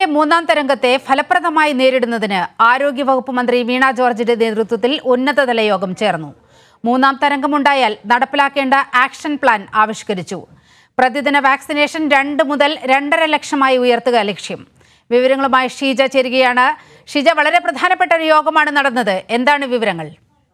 മൂന്നാം തരംഗത്തെ ഫലപ്രദമായി നേരിടുന്നതിന് ആരോഗ്യവകുപ്പ് മന്ത്രി വീണ ജോർജിന്റെ നേതൃത്വത്തിൽ ഉന്നതതല യോഗം ചേർന്നു മൂന്നാം തരംഗമുണ്ടായാൽ നടപ്പിലാക്കേണ്ട ആക്ഷൻ പ്ലാൻ ആവിഷ്കരിച്ചു പ്രതിദിന വാക്സിനേഷൻ രണ്ട് മുതൽ രണ്ടര ലക്ഷമായി ഉയർത്തുക ലക്ഷ്യം വിവരങ്ങളുമായി ഷീജ ചേരുകയാണ് ഷീജ വളരെ പ്രധാനപ്പെട്ട ഒരു യോഗമാണ് നടന്നത് എന്താണ് വിവരങ്ങൾ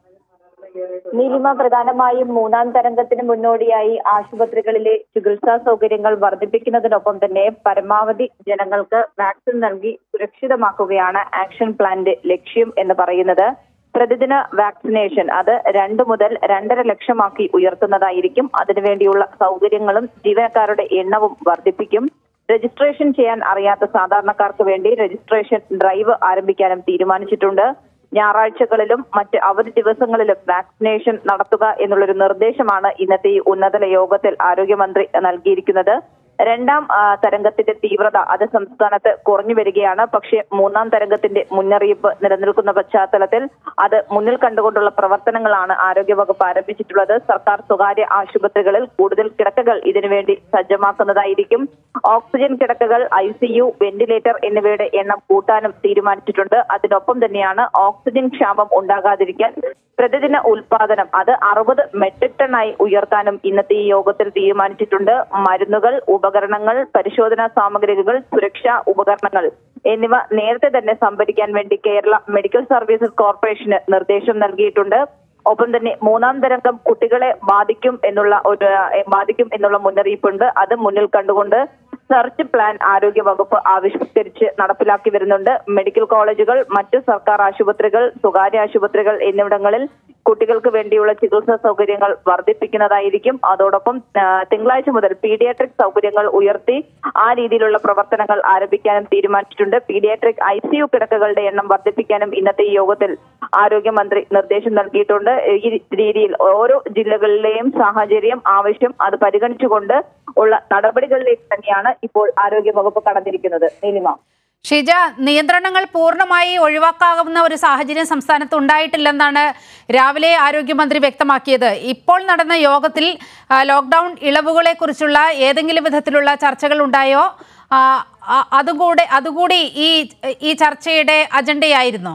നീലിമ പ്രധാനമായും മൂന്നാം തരംഗത്തിന് മുന്നോടിയായി ആശുപത്രികളിലെ ചികിത്സാ സൗകര്യങ്ങൾ വർദ്ധിപ്പിക്കുന്നതിനൊപ്പം തന്നെ പരമാവധി ജനങ്ങൾക്ക് വാക്സിൻ നൽകി സുരക്ഷിതമാക്കുകയാണ് ആക്ഷൻ പ്ലാന്റെ ലക്ഷ്യം എന്ന് പറയുന്നത് പ്രതിദിന വാക്സിനേഷൻ അത് രണ്ട് മുതൽ രണ്ടര ലക്ഷമാക്കി ഉയർത്തുന്നതായിരിക്കും അതിനുവേണ്ടിയുള്ള സൗകര്യങ്ങളും ജീവനക്കാരുടെ എണ്ണവും വർദ്ധിപ്പിക്കും രജിസ്ട്രേഷൻ ചെയ്യാൻ അറിയാത്ത സാധാരണക്കാർക്ക് വേണ്ടി രജിസ്ട്രേഷൻ ഡ്രൈവ് ആരംഭിക്കാനും തീരുമാനിച്ചിട്ടുണ്ട് ഞായറാഴ്ചകളിലും മറ്റ് അവധി ദിവസങ്ങളിലും വാക്സിനേഷൻ നടത്തുക എന്നുള്ളൊരു നിർദ്ദേശമാണ് ഇന്നത്തെ ഈ ഉന്നതല യോഗത്തിൽ ആരോഗ്യമന്ത്രി നൽകിയിരിക്കുന്നത് രണ്ടാം ആ, തരംഗത്തിന്റെ തീവ്രത അത് സംസ്ഥാനത്ത് കുറഞ്ഞു വരികയാണ് പക്ഷേ മൂന്നാം തരംഗത്തിന്റെ മുന്നറിയിപ്പ് നിലനിൽക്കുന്ന പശ്ചാത്തലത്തിൽ അത് മുന്നിൽ കണ്ടുകൊണ്ടുള്ള പ്രവർത്തനങ്ങളാണ് ആരോഗ്യവകുപ്പ് ആരംഭിച്ചിട്ടുള്ളത് സർക്കാർ സ്വകാര്യ ആശുപത്രികളിൽ കൂടുതൽ കിടക്കകൾ ഇതിനുവേണ്ടി സജ്ജമാക്കുന്നതായിരിക്കും ഓക്സിജൻ കിടക്കകൾ ഐ സി യു വെന്റിലേറ്റർ എന്നിവയുടെ എണ്ണം കൂട്ടാനും തീരുമാനിച്ചിട്ടുണ്ട് അതിനൊപ്പം തന്നെയാണ് ഓക്സിജൻ ക്ഷാമം ഉണ്ടാകാതിരിക്കാൻ പ്രതിദിന ഉൽപാദനം അത് അറുപത് മെട്രിക് ടണ്ണായി ഉയർത്താനും ഇന്നത്തെ ഈ യോഗത്തിൽ തീരുമാനിച്ചിട്ടുണ്ട് മരുന്നുകൾ ഉപകരണങ്ങൾ പരിശോധനാ സാമഗ്രികൾ സുരക്ഷാ ഉപകരണങ്ങൾ എന്നിവ നേരത്തെ തന്നെ സംഭരിക്കാൻ വേണ്ടി കേരള മെഡിക്കൽ സർവീസസ് കോർപ്പറേഷന് നിർദ്ദേശം നൽകിയിട്ടുണ്ട് ഒപ്പം തന്നെ മൂന്നാം തരംഗം കുട്ടികളെ ബാധിക്കും എന്നുള്ള ഒരു ഏഹ്, ബാധിക്കും എന്നുള്ള മുന്നറിയിപ്പുണ്ട് അത് മുന്നിൽ കണ്ടുകൊണ്ട് സെർച്ച് പ്ലാൻ ആരോഗ്യ വകുപ്പ് ആവിഷ്കരിച്ച് നടപ്പിലാക്കി വരുന്നുണ്ട് മെഡിക്കൽ കോളേജുകൾ മറ്റ് സർക്കാർ ആശുപത്രികൾ സ്വകാര്യ ആശുപത്രികൾ എന്നിവിടങ്ങളിൽ കുട്ടികൾക്ക് വേണ്ടിയുള്ള ചികിത്സാ സൗകര്യങ്ങൾ വർദ്ധിപ്പിക്കുന്നതായിരിക്കും അതോടൊപ്പം ആ, തിങ്കളാഴ്ച മുതൽ പീഡിയാട്രിക് സൗകര്യങ്ങൾ ഉയർത്തി ആ രീതിയിലുള്ള പ്രവർത്തനങ്ങൾ ആരംഭിക്കാനും തീരുമാനിച്ചിട്ടുണ്ട് പീഡിയാട്രിക് ഐ സി യു കിടക്കകളുടെ എണ്ണം വർദ്ധിപ്പിക്കാനും ഇന്നത്തെ ഈ യോഗത്തിൽ ആരോഗ്യമന്ത്രി നിർദ്ദേശം നൽകിയിട്ടുണ്ട് ഈ രീതിയിൽ ഓരോ ജില്ലകളിലെയും സാഹചര്യം ആവശ്യം അത് പരിഗണിച്ചുകൊണ്ട് ഉള്ള നടപടികളിലേക്ക് തന്നെയാണ് ഇപ്പോൾ ആരോഗ്യവകുപ്പ് കടന്നിരിക്കുന്നത് നീലിമ ഷീജ നിയന്ത്രണങ്ങൾ പൂർണ്ണമായി ഒഴിവാക്കാവുന്ന ഒരു സാഹചര്യം സംസ്ഥാനത്ത് ഉണ്ടായിട്ടില്ലെന്നാണ് രാവിലെ ആരോഗ്യമന്ത്രി വ്യക്തമാക്കിയത് ഇപ്പോൾ നടന്ന യോഗത്തിൽ ആ, ലോക്ക്ഡൌൺ ഇളവുകളെക്കുറിച്ചുള്ള ഏതെങ്കിലും വിധത്തിലുള്ള ചർച്ചകൾ ഉണ്ടായോ ആ, ആ, അതുകൂടെ അതുകൂടി ഈ ഈ ചർച്ചയുടെ അജണ്ടയായിരുന്നോ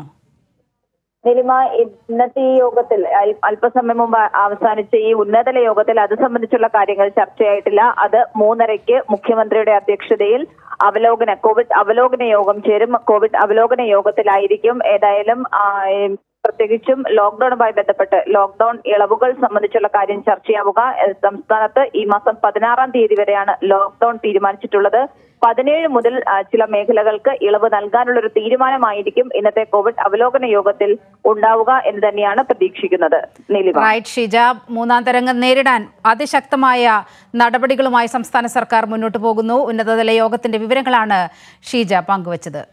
നിലിമ ഇന്നത്തെ ഈ യോഗത്തിൽ അൽ- അല്പസമയം മുമ്പ് അവസാനിച്ച ഈ ഉന്നതല യോഗത്തിൽ അത് സംബന്ധിച്ചുള്ള കാര്യങ്ങൾ ചർച്ചയായിട്ടില്ല അത് മൂന്നരയ്ക്ക് മുഖ്യമന്ത്രിയുടെ അധ്യക്ഷതയിൽ അവലോകന കോവിഡ് അവലോകന യോഗം ചേരും കോവിഡ് അവലോകന യോഗത്തിലായിരിക്കും ഏതായാലും ആ, ഏം, പ്രത്യേകിച്ചും ലോക്ക്ഡൌണുമായി ബന്ധപ്പെട്ട് ലോക്ക്ഡൌൺ ഇളവുകൾ സംബന്ധിച്ചുള്ള കാര്യം ചർച്ചയാവുക ഏഹ്, സംസ്ഥാനത്ത് ഈ മാസം പതിനാറാം തീയതി വരെയാണ് ലോക്ക്ഡൌൺ തീരുമാനിച്ചിട്ടുള്ളത് പതിനേഴ് മുതൽ ആ, ചില മേഖലകൾക്ക് ഇളവ് നൽകാനുള്ള ഒരു തീരുമാനമായിരിക്കും ഇന്നത്തെ കോവിഡ് അവലോകന യോഗത്തിൽ ഉണ്ടാവുക എന്ന് തന്നെയാണ് പ്രതീക്ഷിക്കുന്നത് നീലിമ റൈറ്റ് ഷീജ മൂന്നാം തരംഗം നേരിടാൻ അതിശക്തമായ നടപടികളുമായി സംസ്ഥാന സർക്കാർ മുന്നോട്ട് പോകുന്നു ഉന്നതതല യോഗത്തിന്റെ വിവരങ്ങളാണ് ഷീജ പങ്കുവച്ചത്